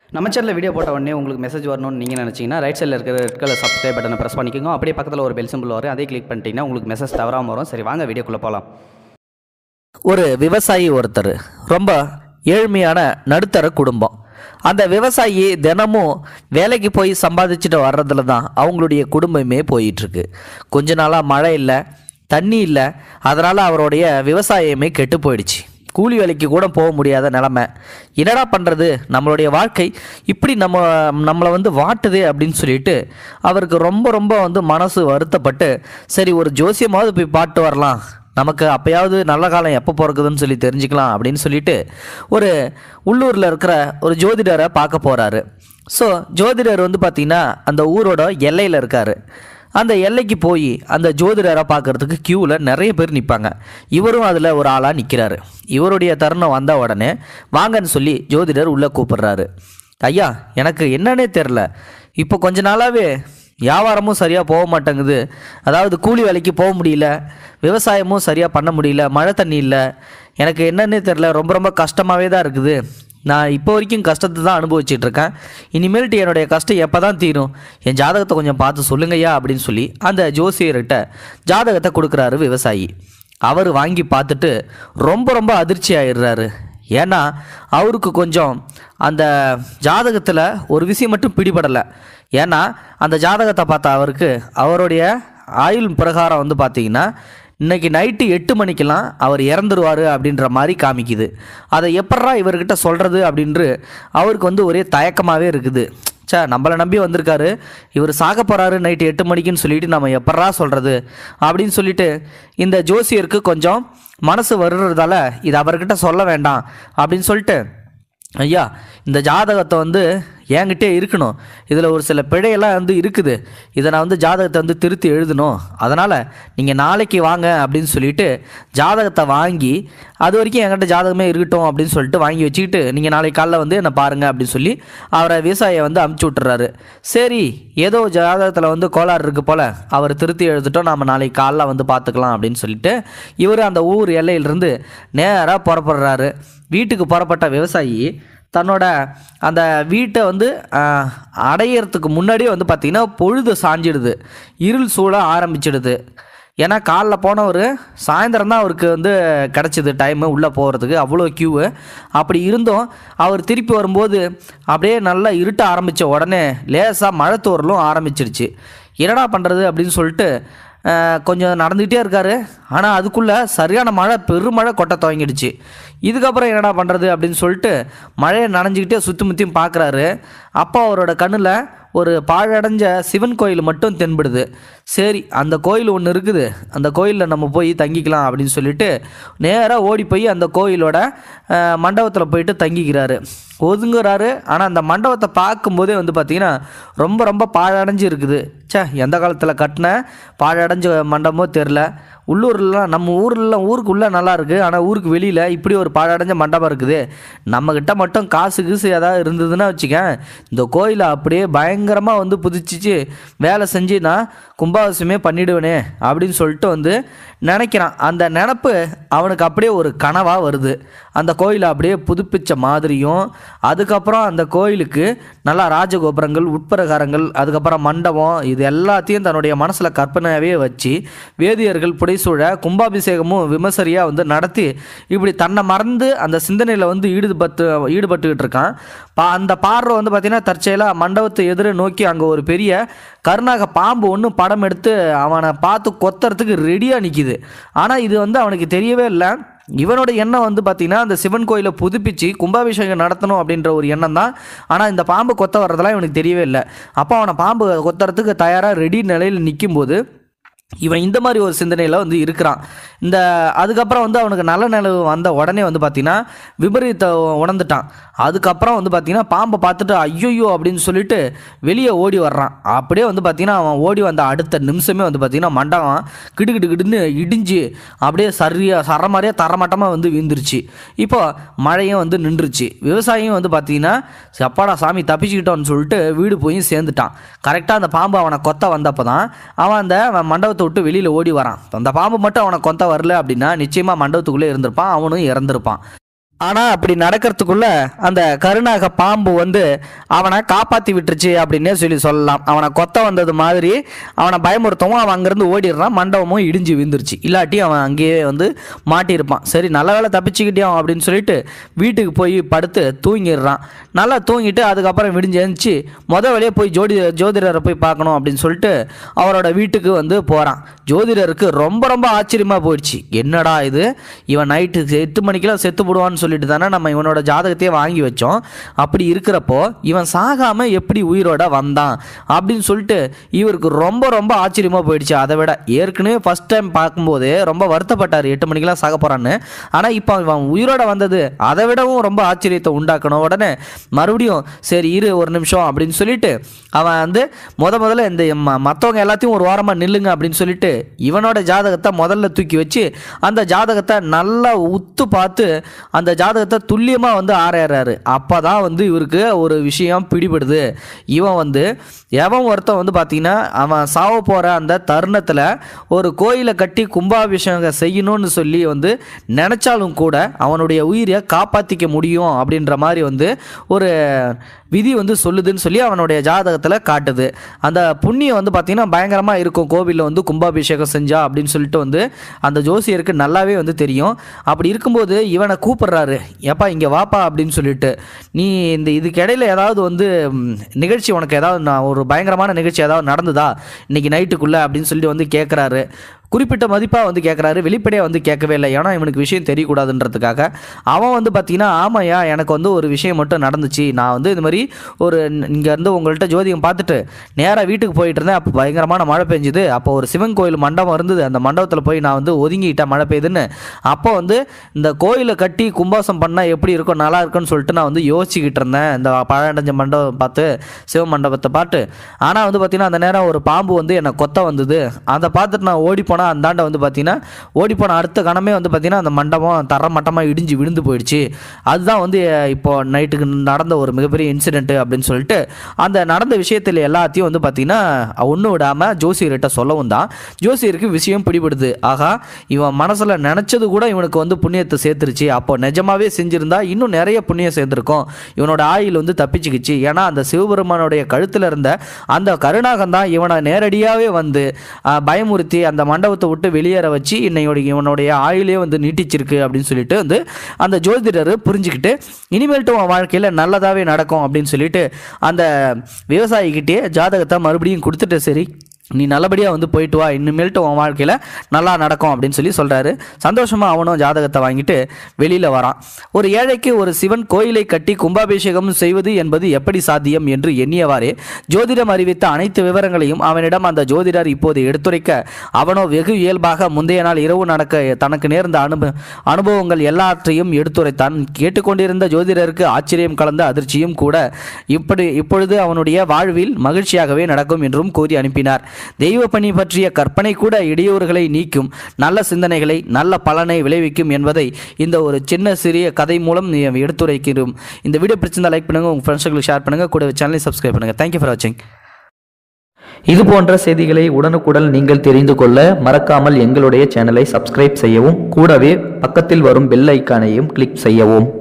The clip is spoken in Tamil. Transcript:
நம்ம சேனலில் வீடியோ போட்ட உடனே உங்களுக்கு மெசேஜ் வரணும்னு நீங்கள் நினச்சிங்கன்னா ரைட் சைடில் இருக்கிற ரெட் கலர் சப்ஸ்கிரைப் பட்டனை ப்ரெஸ் பண்ணிக்கோங்க அப்படியே பக்கத்தில் ஒரு பெல் சிம்பிள் வரும் அதே கிளிக் பண்ணிட்டீங்கன்னா உங்களுக்கு மெசேஜ் தவறாமல் வரும் சரி வாங்க வீடியோக்குள்ளே போகலாம் ஒரு விவசாயி ஒருத்தர் ரொம்ப ஏழ்மையான நடுத்தர குடும்பம் அந்த விவசாயி தினமும் வேலைக்கு போய் சம்பாதிச்சுட்டு வர்றதுல தான் அவங்களுடைய குடும்பமே போயிட்டுருக்கு கொஞ்ச நாளாக மழை இல்லை தண்ணி இல்லை அதனால் அவருடைய விவசாயமே கெட்டு போயிடுச்சு கூலி வேலைக்கு கூட போக முடியாத நிலமை என்னடா பண்ணுறது நம்மளுடைய வாழ்க்கை இப்படி நம்ம நம்மளை வந்து வாட்டுது அப்படின்னு சொல்லிட்டு அவருக்கு ரொம்ப ரொம்ப வந்து மனசு வருத்தப்பட்டு சரி ஒரு ஜோசியமாவது போய் பாட்டு வரலாம் நமக்கு அப்பயாவது நல்ல காலம் எப்போ பிறக்குதுன்னு சொல்லி தெரிஞ்சுக்கலாம் அப்படின்னு சொல்லிட்டு ஒரு உள்ளூரில் இருக்கிற ஒரு ஜோதிடரை பார்க்க போகிறாரு ஸோ ஜோதிடர் வந்து பார்த்திங்கன்னா அந்த ஊரோட எல்லையில் இருக்கார் அந்த எல்லைக்கு போய் அந்த ஜோதிடரை பார்க்கறதுக்கு க்யூவில் நிறைய பேர் நிற்பாங்க இவரும் அதில் ஒரு ஆளாக நிற்கிறாரு இவருடைய தருணம் வந்த உடனே வாங்கன்னு சொல்லி ஜோதிடர் உள்ளே கூப்பிடுறாரு ஐயா எனக்கு என்னன்னே தெரில இப்போ கொஞ்ச நாளாகவே வியாபாரமும் சரியாக போக மாட்டேங்குது அதாவது கூலி வேலைக்கு போக முடியல விவசாயமும் சரியாக பண்ண முடியல மழை தண்ணி இல்லை எனக்கு என்னன்னே தெரில ரொம்ப ரொம்ப கஷ்டமாகவே தான் இருக்குது நான் இப்போ வரைக்கும் கஷ்டத்தை தான் அனுபவிச்சுட்டு இருக்கேன் இனிமேல்ட்டு என்னுடைய கஷ்டம் எப்போ தான் தீரும் என் ஜாதகத்தை கொஞ்சம் பார்த்து சொல்லுங்கய்யா அப்படின்னு சொல்லி அந்த ஜோசியர்கிட்ட ஜாதகத்தை கொடுக்குறாரு விவசாயி அவர் வாங்கி பார்த்துட்டு ரொம்ப ரொம்ப அதிர்ச்சி ஆயிடுறாரு ஏன்னா அவருக்கு கொஞ்சம் அந்த ஜாதகத்தில் ஒரு விஷயம் மட்டும் பிடிபடலை ஏன்னா அந்த ஜாதகத்தை பார்த்த அவருக்கு அவருடைய ஆயுள் பிரகாரம் வந்து பார்த்தீங்கன்னா இன்னைக்கு நைட்டு எட்டு மணிக்கெல்லாம் அவர் இறந்துருவார் அப்படின்ற மாதிரி காமிக்குது அதை எப்பட்றா இவர்கிட்ட சொல்கிறது அப்படின்று அவருக்கு வந்து ஒரே தயக்கமாகவே இருக்குது ச்சே நம்மளை நம்பி வந்திருக்காரு இவர் சாக போகிறாரு நைட்டு எட்டு மணிக்குன்னு சொல்லிட்டு நம்ம எப்பட்றா சொல்கிறது அப்படின்னு சொல்லிட்டு இந்த ஜோசியருக்கு கொஞ்சம் மனசு வருறதால இது அவர்கிட்ட சொல்ல வேண்டாம் அப்படின்னு சொல்லிட்டு ஐயா இந்த ஜாதகத்தை வந்து என்கிட்டே இருக்கணும் இதில் ஒரு சில பிழையெல்லாம் வந்து இருக்குது இதை நான் வந்து ஜாதகத்தை வந்து திருத்தி எழுதணும் அதனால் நீங்கள் நாளைக்கு வாங்க அப்படின்னு சொல்லிட்டு ஜாதகத்தை வாங்கி அது வரைக்கும் என்கிட்ட ஜாதகமே இருக்கட்டும் அப்படின்னு சொல்லிட்டு வாங்கி வச்சுக்கிட்டு நீங்கள் நாளைக்கு காலைல வந்து என்னை பாருங்கள் அப்படின்னு சொல்லி அவரை விவசாயியை வந்து அமுச்சு விட்டுறாரு சரி ஏதோ ஜாதகத்தில் வந்து கோளாறு இருக்குது போல் அவர் திருத்தி எழுதிட்டோம் நம்ம நாளைக்கு காலைல வந்து பார்த்துக்கலாம் அப்படின்னு சொல்லிட்டு இவர் அந்த ஊர் எல்லையிலிருந்து நேராக புறப்படுறாரு வீட்டுக்கு புறப்பட்ட விவசாயி தன்னோட அந்த வீட்டை வந்து ஆஹ், அடையிறதுக்கு முன்னாடியே வந்து பார்த்திங்கன்னா பொழுது சாஞ்சிடுது இருள் சூழ ஆரம்பிச்சிடுது ஏன்னா காலைல போனவர் சாயந்தரம் தான் அவருக்கு வந்து கிடச்சிது டைமு உள்ளே போகிறதுக்கு அவ்வளோ க்யூவு அப்படி இருந்தும் அவர் திருப்பி வரும்போது அப்படியே நல்லா இருட்ட ஆரம்பித்த உடனே லேசாக மழை தூறலும் ஆரம்பிச்சிருச்சு என்னடா பண்ணுறது அப்படின்னு சொல்லிட்டு ஆஹ், கொஞ்சம் நடந்துக்கிட்டே இருக்காரு ஆனால் அதுக்குள்ளே சரியான மழை பெருமழை கொட்ட துவங்கிடுச்சு இதுக்கப்புறம் என்னடா பண்ணுறது அப்படின்னு சொல்லிட்டு மழையை நனைஞ்சிக்கிட்டே சுற்றி முற்றியும் பார்க்குறாரு அப்போ அவரோட கண்ணில் ஒரு பாழடைஞ்ச சிவன் கோயில் மட்டும் தென்படுது சரி அந்த கோயில் ஒன்று இருக்குது அந்த கோயிலில் நம்ம போய் தங்கிக்கலாம் அப்படின்னு சொல்லிட்டு நேராக ஓடி போய் அந்த கோயிலோட மண்டபத்தில் போயிட்டு தங்கிக்கிறாரு ஒதுங்குறாரு ஆனால் அந்த மண்டபத்தை பார்க்கும்போதே வந்து பார்த்திங்கன்னா ரொம்ப ரொம்ப பாழடைஞ்சு இருக்குது ச்சே எந்த காலத்தில் கட்டின பாழடைஞ்ச மண்டபமோ தெரில உள்ளூர்லாம் நம்ம ஊர்லாம் ஊருக்கு உள்ளே நல்லா இருக்குது ஆனால் ஊருக்கு வெளியில் இப்படி ஒரு பாழடைஞ்ச மண்டபம் இருக்குது நம்மக்கிட்ட மட்டும் காசு கீசு ஏதாவது இருந்ததுன்னா வச்சுக்க இந்த கோயிலை அப்படியே பயங்கரமாக வந்து புதுப்பிச்சு வேலை செஞ்சு நான் கும்பாபிஷமே பண்ணிடுவேனே அப்படின்னு சொல்லிட்டு வந்து நினைக்கிறான் அந்த நினப்பு அவனுக்கு அப்படியே ஒரு கனவாக வருது அந்த கோயிலை அப்படியே புதுப்பிச்ச மாதிரியும் அதுக்கப்புறம் அந்த கோயிலுக்கு நல்லா ராஜகோபுரங்கள் உட்பிரகாரங்கள் அதுக்கப்புறம் மண்டபம் இது எல்லாத்தையும் தன்னுடைய மனசில் கற்பனையாகவே வச்சு வேதியர்கள் புடைசூழ கும்பாபிஷேகமும் விமர்சரியாக வந்து நடத்தி இப்படி தன்னை மறந்து அந்த சிந்தனையில் வந்து ஈடுபட்டு ஈடுபட்டுக்கிட்டு இருக்கான் பா அந்த பார்வை வந்து பார்த்திங்கன்னா தற்செயலாக மண்டபத்தை எதிர நோக்கி அங்கே ஒரு பெரிய கருணாக பாம்பு ஒன்று படம் எடுத்து அவனை பார்த்து கொத்துறதுக்கு ரெடியாக நிற்கிது ஆனால் இது வந்து அவனுக்கு தெரியவே இல்லை இவனோட எண்ணம் வந்து பார்த்திங்கன்னா அந்த சிவன் கோயிலை புதுப்பிச்சு கும்பாபிஷேகம் நடத்தணும் அப்படின்ற ஒரு எண்ணம் தான் ஆனால் இந்த பாம்பு கொத்த வர்றதெல்லாம் இவனுக்கு தெரியவே இல்லை அப்போ அவனை பாம்பு கொத்துறதுக்கு தயாராக ரெடி நிலையில் நிற்கும்போது இவன் இந்த மாதிரி ஒரு சிந்தனையில் வந்து இருக்கிறான் இந்த அதுக்கப்புறம் வந்து அவனுக்கு நல்ல நிலவு வந்த உடனே வந்து பார்த்திங்கன்னா விபரீத உணர்ந்துட்டான் அதுக்கப்புறம் வந்து பார்த்திங்கன்னா பாம்பை பார்த்துட்டு ஐயோ அப்படின்னு சொல்லிட்டு வெளியே ஓடி வர்றான் அப்படியே வந்து பார்த்திங்கன்னா அவன் ஓடி வந்த அடுத்த நிமிஷமே வந்து பார்த்திங்கன்னா மண்டபம் கிடு கிடு கிடுன்னு இடிஞ்சு அப்படியே சரியா சர மாதிரியே தரமட்டமாக வந்து விழுந்துருச்சு இப்போ மழையும் வந்து நின்றுச்சு விவசாயியும் வந்து பார்த்திங்கன்னா அப்பாடா சாமி தப்பிச்சுக்கிட்டோன்னு சொல்லிட்டு வீடு போய் சேர்ந்துட்டான் கரெக்டாக அந்த பாம்பு அவனை கொத்த வந்தப்போ தான் அவன் அந்த மண்டபத்தை விட்டு வெளியில் ஓடி வரான் அந்த பாம்பு மட்டும் அவனை கொத்த வரல அப்படின்னா நிச்சயமாக மண்டபத்துக்குள்ளே இருந்திருப்பான் அவனும் இறந்திருப்பான் ஆனால் அப்படி நடக்கிறதுக்குள்ள அந்த கருணாக பாம்பு வந்து அவனை காப்பாற்றி விட்டுருச்சு அப்படின்னே சொல்லி சொல்லலாம் அவனை கொத்த வந்தது மாதிரி அவனை பயமுறுத்தவும் அவன் அங்கேருந்து ஓடிடுறான் மண்டபமும் இடிஞ்சு விழுந்துருச்சு இல்லாட்டி அவன் அங்கேயே வந்து மாட்டியிருப்பான் சரி நல்ல வேலை தப்பிச்சுக்கிட்டே அப்படின்னு சொல்லிட்டு வீட்டுக்கு போய் படுத்து தூங்கிடுறான் நல்லா தூங்கிட்டு அதுக்கப்புறம் விடிஞ்சு எழுந்துச்சு முத வழியே போய் ஜோடி ஜோதிடரை போய் பார்க்கணும் அப்படின்னு சொல்லிட்டு அவரோட வீட்டுக்கு வந்து போகிறான் ஜோதிடருக்கு ரொம்ப ரொம்ப ஆச்சரியமாக போயிடுச்சு என்னடா இது இவன் நைட்டு எட்டு மணிக்கெல்லாம் செத்து போடுவான்னு சொல்லிட்டு தானே நம்ம இவனோட ஜாதகத்தையே வாங்கி வச்சோம் அப்படி இருக்கிறப்போ இவன் சாகாமல் எப்படி உயிரோட வந்தான் அப்படின்னு சொல்லிட்டு இவருக்கு ரொம்ப ரொம்ப ஆச்சரியமாக போயிடுச்சு அதை விட ஏற்கனவே ஃபஸ்ட் டைம் பார்க்கும்போது ரொம்ப வருத்தப்பட்டார் எட்டு மணிக்கெல்லாம் சாக போகிறான்னு ஆனால் இப்போ இவன் உயிரோட வந்தது அதை விடவும் ரொம்ப ஆச்சரியத்தை உண்டாக்கணும் உடனே மறுபடியும் சரி இரு ஒரு நிமிஷம் அப்படின்னு சொல்லிட்டு அவன் வந்து முத முதல்ல இந்த ம- மற்றவங்க எல்லாத்தையும் ஒரு வாரமாக நில்லுங்க அப்படின்னு சொல்லிட்டு இவனோட ஜாதகத்தை முதல்ல தூக்கி வச்சு அந்த ஜாதகத்தை நல்லா உத்து பார்த்து அந்த ஜாதகத்தை துல்லியமாக வந்து ஆராயறாரு அப்போ தான் வந்து இவருக்கு ஒரு விஷயம் பிடிபடுது இவன் வந்து எவன் ஒருத்தன் வந்து பார்த்தீங்கன்னா அவன் சாவ போகிற அந்த தருணத்தில் ஒரு கோயிலை கட்டி கும்பாபிஷேகம் செய்யணும்னு சொல்லி வந்து நினச்சாலும் கூட அவனுடைய உயிரை காப்பாற்றிக்க முடியும் அப்படின்ற மாதிரி வந்து ஒரு விதி வந்து சொல்லுதுன்னு சொல்லி அவனுடைய ஜாதகத்தில் காட்டுது அந்த புண்ணியம் வந்து பார்த்திங்கன்னா பயங்கரமாக இருக்கும் கோவிலில் வந்து கும்பாபிஷேகம் செஞ்சா அப்படின்னு சொல்லிட்டு வந்து அந்த ஜோசியருக்கு நல்லாவே வந்து தெரியும் அப்படி இருக்கும்போது இவனை கூப்பிடுறாரு ஏப்பா இங்கே வாப்பா அப்படின்னு சொல்லிட்டு நீ இந்த இதுக்கு இடையில ஏதாவது வந்து ம், நிகழ்ச்சி உனக்கு ஏதாவது நான் ஒரு பயங்கரமான நிகழ்ச்சி ஏதாவது நடந்ததா இன்னைக்கு நைட்டுக்குள்ளே அப்படின்னு சொல்லிட்டு வந்து கேட்குறாரு குறிப்பிட்ட மதிப்பாக வந்து கேட்குறாரு வெளிப்படையாக வந்து கேட்கவே இல்லை ஏன்னா இவனுக்கு விஷயம் தெரியக்கூடாதுன்றதுக்காக அவன் வந்து பார்த்தீங்கன்னா ஆமாய்யா எனக்கு வந்து ஒரு விஷயம் மட்டும் நடந்துச்சு நான் வந்து இது மாதிரி ஒரு இங்கே இருந்து உங்கள்கிட்ட ஜோதிகம் பார்த்துட்டு நேராக வீட்டுக்கு போயிட்டு இருந்தேன் அப்போ பயங்கரமான மழை பெஞ்சுது அப்போ ஒரு சிவன் கோயில் மண்டபம் இருந்தது அந்த மண்டபத்தில் போய் நான் வந்து ஒதுங்கிட்டேன் மழை பெய்யுதுன்னு அப்போ வந்து இந்த கோயிலை கட்டி கும்பாசம் பண்ணால் எப்படி இருக்கும் நல்லா இருக்கும்னு சொல்லிட்டு நான் வந்து யோசிச்சுக்கிட்டு இருந்தேன் இந்த பழண்டஞ்ச மண்டபம் பார்த்து சிவ மண்டபத்தை பார்த்து ஆனால் வந்து பார்த்தீங்கன்னா அந்த நேரம் ஒரு பாம்பு வந்து என்னை கொத்த வந்தது அதை பார்த்துட்டு நான் ஓடி போனால் அந்தாண்ட வந்து பார்த்தீங்கன்னா ஓடி போன அடுத்த கணமே வந்து பார்த்தீங்கன்னா அந்த மண்டபம் தர மட்டமாக இடிஞ்சு விழுந்து போயிடுச்சு அதுதான் வந்து அஹ், இப்போ நைட்டுக்கு நடந்த ஒரு மிகப்பெரிய இன்சிடென்ட் அப்படின்னு சொல்லிட்டு அந்த நடந்த விஷயத்தில் எல்லாத்தையும் வந்து பார்த்தீங்கன்னா ஒன்றும் விடாமல் ஜோசியர்கிட்ட சொல்லவும் தான் ஜோசியருக்கு விஷயம் பிடிபடுது ஆகா இவன் மனசில் நினச்சது கூட இவனுக்கு வந்து புண்ணியத்தை சேர்த்துருச்சு அப்போ நிஜமாவே செஞ்சிருந்தா இன்னும் நிறைய புண்ணியம் சேர்ந்துருக்கும் இவனோட ஆயுள் வந்து தப்பிச்சுக்கிச்சு ஏன்னா அந்த சிவபெருமானுடைய கழுத்தில் இருந்த அந்த கருணாகம் தான் இவனை நேரடியாகவே வந்து ஆஹ், பயமுறுத்தி அந்த மண்டபத்தை விட்டு வெளியேற வச்சு இன்னையோட இவனுடைய ஆயுளே வந்து நீட்டிச்சிருக்கு அப்படின்னு சொல்லிட்டு வந்து அந்த ஜோதிடர் புரிஞ்சுக்கிட்டு இனிமேல்ட்டு உன் வாழ்க்கையில் நல்லதாகவே நடக்கும் அப்படின்னு சொல்லிட்டு அந்த விவசாயிக்கிட்டே ஜாதகத்தை மறுபடியும் கொடுத்துட்டு சரி நீ நல்லபடியாக வந்து போயிட்டு வா இனிமேல்ட்டு உன் வாழ்க்கையில் நல்லா நடக்கும் அப்படின்னு சொல்லி சொல்கிறாரு சந்தோஷமாக அவனும் ஜாதகத்தை வாங்கிட்டு வெளியில் வரான் ஒரு ஏழைக்கு ஒரு சிவன் கோயிலை கட்டி கும்பாபிஷேகம் செய்வது என்பது எப்படி சாத்தியம் என்று எண்ணியவாறே ஜோதிடம் அறிவித்த அனைத்து விவரங்களையும் அவனிடம் அந்த ஜோதிடர் இப்போது எடுத்துரைக்க அவனோ வெகு இயல்பாக முந்தைய நாள் இரவு நடக்க தனக்கு நேர்ந்த அனுப அனுபவங்கள் எல்லாற்றையும் எடுத்துரைத்தான் கேட்டுக்கொண்டிருந்த ஜோதிடருக்கு ஆச்சரியம் கலந்த அதிர்ச்சியும் கூட இப்படி இப்பொழுது அவனுடைய வாழ்வில் மகிழ்ச்சியாகவே நடக்கும் என்றும் கூறி அனுப்பினார் தெய்வ பணி பற்றிய கற்பனை கூட இடையூறுகளை நீக்கும் நல்ல சிந்தனைகளை நல்ல பலனை விளைவிக்கும் என்பதை இந்த ஒரு சின்ன சிறிய கதை மூலம் நீ எடுத்துரைக்கிறோம் இந்த வீடியோ பிடிச்சிருந்தா லைக் பண்ணுங்க உங்க ஃப்ரெண்ட்ஸுங்களுக்கு ஷேர் பண்ணுங்க கூட சேனலை சப்ஸ்கிரைப் பண்ணுங்க தேங்க்யூ ஃபார் வாட்சிங் இது போன்ற செய்திகளை உடனுக்குடன் நீங்கள் தெரிந்து கொள்ள மறக்காமல் எங்களுடைய சேனலை சப்ஸ்கிரைப் செய்யவும் கூடவே பக்கத்தில் வரும் பெல் ஐக்கானையும் கிளிக் செய்யவும்